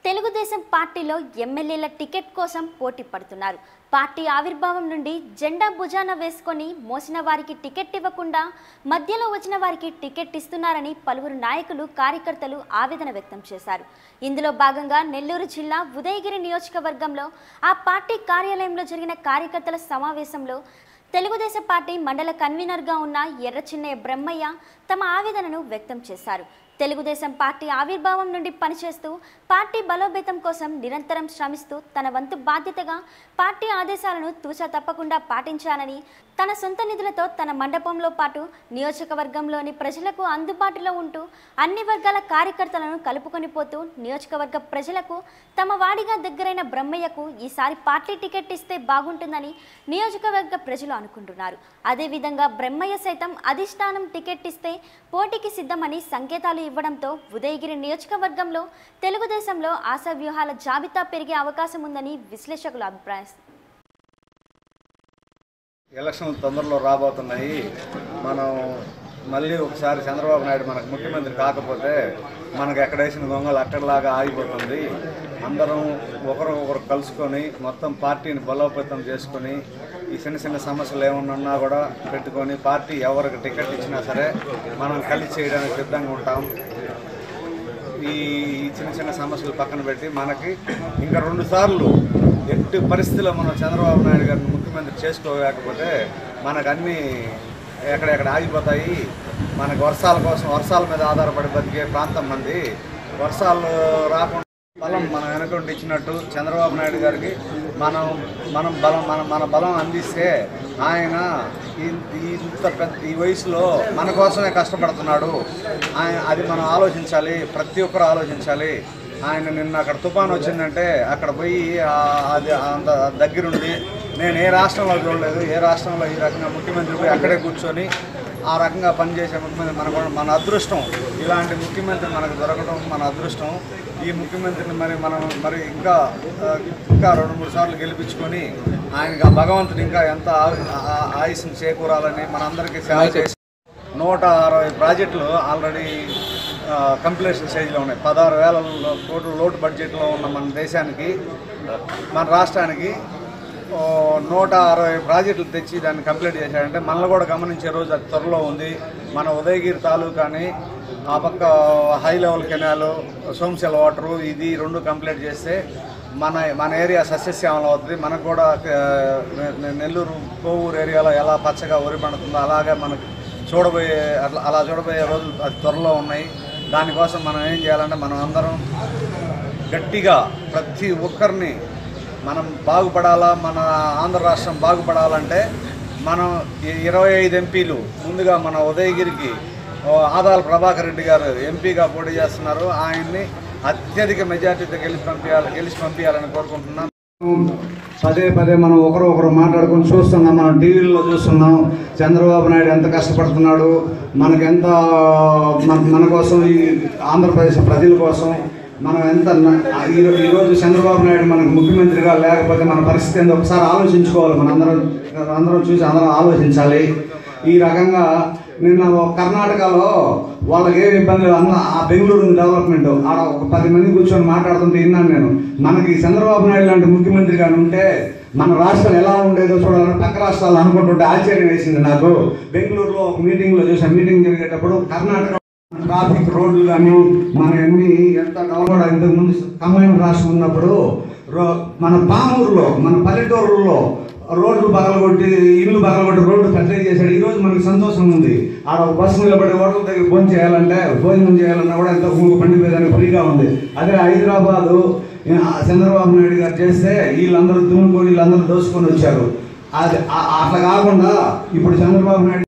తెలుగుదేశం పార్టీలో ఎమ్మెల్యేల టికెట్ కోసం పోటీ పడుతున్నారు పార్టీ ఆవిర్భావం నుండి జెండా భుజాన వేసుకొని మోసిన వారికి టికెట్ ఇవ్వకుండా మధ్యలో వచ్చిన వారికి టికెట్ ఇస్తున్నారని పలువురు నాయకులు కార్యకర్తలు ఆవేదన వ్యక్తం చేశారు ఇందులో భాగంగా నెల్లూరు జిల్లా ఉదయగిరి నియోజకవర్గంలో ఆ పార్టీ కార్యాలయంలో జరిగిన కార్యకర్తల సమావేశంలో తెలుగుదేశం పార్టీ మండల కన్వీనర్గా ఉన్న ఎర్రచిన్నయ్య బ్రహ్మయ్య తమ ఆవేదనను వ్యక్తం చేశారు తెలుగుదేశం పార్టీ ఆవిర్భావం నుండి పనిచేస్తూ పార్టీ బలోపేతం కోసం నిరంతరం శ్రమిస్తూ తన వంతు బాధ్యతగా పార్టీ ఆదేశాలను తూచా తప్పకుండా పాటించాలని తన సొంత నిధులతో తన మండపంలో పాటు నియోజకవర్గంలోని ప్రజలకు అందుబాటులో ఉంటూ అన్ని వర్గాల కార్యకర్తలను కలుపుకొని పోతూ నియోజకవర్గ ప్రజలకు తమ వాడిగా దగ్గరైన బ్రహ్మయ్యకు ఈసారి పార్టీ టికెట్ ఇస్తే బాగుంటుందని నియోజకవర్గ ప్రజలు అనుకుంటున్నారు అదేవిధంగా బ్రహ్మయ్య సైతం అధిష్టానం టికెట్ ఇస్తే పోటీకి సిద్ధమని సంకేతాలు ఇవ్వడంతో ఉదయగిరి నియోజకవర్గంలో తెలుగుదేశంలో ఆశా వ్యూహాల జాబితా పెరిగే అవకాశం ఉందని విశ్లేషకులు అభిప్రాయం ఎలక్షన్లు తొందరలో రాబోతున్నాయి మనం మళ్ళీ ఒకసారి చంద్రబాబు నాయుడు మనకు ముఖ్యమంత్రి కాకపోతే మనకు ఎక్కడ వేసిన దొంగలు అక్కడలాగా ఆగిపోతుంది అందరం ఒకరు ఒకరు కలుసుకొని మొత్తం పార్టీని బలోపేతం చేసుకొని ఈ చిన్న చిన్న సమస్యలు ఏమన్నా ఉన్నా కూడా పెట్టుకొని పార్టీ ఎవరికి టికెట్ ఇచ్చినా సరే మనం కలిసి చేయడానికి సిద్ధంగా ఉంటాం ఈ చిన్న చిన్న సమస్యలు పక్కన పెట్టి మనకి ఇంకా రెండు సార్లు ఎట్టి పరిస్థితుల్లో మనం చంద్రబాబు నాయుడు గారిని ముఖ్యమంత్రి చేసుకోలేకపోతే మనకు అన్నీ ఎక్కడెక్కడ ఆగిపోతాయి మనకు వర్షాల కోసం వర్షాల మీద ఆధారపడి బతికే ప్రాంతం మంది వర్షాలు రాకుండా బలం మనం వెనకుండి ఇచ్చినట్టు చంద్రబాబు నాయుడు గారికి మనం మనం బలం మన మన బలం అందిస్తే ఆయన ఈ- ఈ ఇంత పెద్ద ఈ వయసులో మన కోసమే కష్టపడుతున్నాడు ఆయన అది మనం ఆలోచించాలి ప్రతి ఒక్కరు ఆలోచించాలి ఆయన నిన్న అక్కడ తుఫాన్ వచ్చిందంటే అక్కడ పోయి ఆ- అది అంత దగ్గరుండి నేను ఏ రాష్ట్రంలో చూడలేదు ఏ రాష్ట్రంలో ఈ రకంగా ముఖ్యమంత్రి పోయి అక్కడే కూర్చొని ఆ రకంగా పనిచేసే ముఖ్యమంత్రి మన కూడా మన అదృష్టం ఇలాంటి ముఖ్యమంత్రి మనకు దొరకడం మన అదృష్టం ఈ ముఖ్యమంత్రిని మరి మనం మరి ఇంకా ఆ, ఇంకా రెండు మూడు సార్లు గెలిపించుకొని ఆయనకి ఆ భగవంతుడు ఇంకా ఎంత ఆ- ఆ- ఆయుష్ని చేకూరాలని మనందరికీ సేవ చేసి నూట అరవై ప్రాజెక్టులు ఆల్రెడీ కంప్లీషన్ స్టేజ్లో ఉన్నాయి పదహారు వేల కోట్ల లోటు బడ్జెట్లో ఉన్న మన దేశానికి మన రాష్ట్రానికి ఓ, నూట అరవై ప్రాజెక్టులు తెచ్చి దాన్ని కంప్లీట్ చేశాడంటే మనల్ని కూడా గమనించే రోజు అది త్వరలో ఉంది మన ఉదయగిరి తాలూకాని ఆ పక్క high level canal Somasila water ఇది రెండు కంప్లీట్ చేస్తే మన మన ఏరియా సస్యశ్యామలం అవుతుంది మనకు కూడా ఆ, నె- నెల్లూరు కోవూరు ఏరియాలో ఎలా పచ్చగా వరి పండుతుందో అలాగే మనకు చూడబోయే అట్లా అలా చూడబోయే రోజులు అది త్వరలో ఉన్నాయి దానికోసం మనం ఏం చేయాలంటే మనం అందరం గట్టిగా ప్రతి ఒక్కరిని మనం బాగుపడాలా మన ఆంధ్ర రాష్ట్రం బాగుపడాలంటే మనం ఈ ఇరవై ఐదు ఎంపీలు ముందుగా మన ఉదయగిరికి ఓ, ఆదాల ప్రభాకర్ రెడ్డి గారు ఎంపీగా పోటీ చేస్తున్నారు ఆయన్ని అత్యధిక మెజార్టీతో గెలిచి పంపించాలి గెలిచి పంపించాలని కోరుకుంటున్నాం పదే పదే మనం ఒకరు ఒకరు మాట్లాడుకొని చూస్తున్నాం మనం టీవీల్లో చూస్తున్నాం చంద్రబాబు నాయుడు ఎంత కష్టపడుతున్నాడు మనకు ఎంత మన మన కోసం ఈ ఆంధ్రప్రదేశ్ ప్రజల కోసం మనం ఎంత న- ఈ- ఈరోజు చంద్రబాబు నాయుడు మనకు ముఖ్యమంత్రిగా లేకపోతే మన పరిస్థితి ఏందో ఒకసారి ఆలోచించుకోవాలి మన అందరం అందరం చూసి అందరం ఆలోచించాలి ఈ రకంగా నిన్న ఒక కర్ణాటకలో వాళ్ళకి ఏమి ఇబ్బంది లేదు. అన్న ఆ బెంగళూరు డెవలప్మెంట్ ఆడ ఒక పది మంది కూర్చొని మాట్లాడుతుంటే విన్నాను నేను మనకి చంద్రబాబు నాయుడు లాంటి ముఖ్యమంత్రి గారు ఉంటే మన రాష్ట్రం ఎలా ఉండేదో చూడాలని పక్క రాష్ట్రాలు అనుకుంటుంటే ఆశ్చర్యం వేసింది నాకు బెంగళూరులో ఒక మీటింగ్లో చూసాను మీటింగ్ జరిగేటప్పుడు కర్ణాటక ట్రాఫిక్ రోడ్లు కానీ మన అన్ని ఎంత డెవలప్ ఇంతకు ముందు కమ్యూనిటీ రాష్ట్రం ఉన్నప్పుడు రో- మన పామూరులో మన పల్లెటూరులో రోడ్లు పగలగొట్టి ఇల్లు పగలగొట్టి రోడ్డు పెద్దగా చేశాడు ఈ రోజు మనకి సంతోషం ఉంది ఆడ ఒక బస్సు నిలబడి హోటల్ దగ్గర భోజనం చేయాలంటే భోజనం చేయాలన్నా కూడా ఎంత పండిపోయేదానికి ఫ్రీగా ఉంది అదే హైదరాబాదు ఆ, చంద్రబాబు నాయుడు గారు చేస్తే వీళ్ళందరూ దుమ్ముకొని వీళ్ళందరూ దోసుకొని వచ్చారు అది ఆ- అట్లా కాకుండా ఇప్పుడు చంద్రబాబు నాయుడు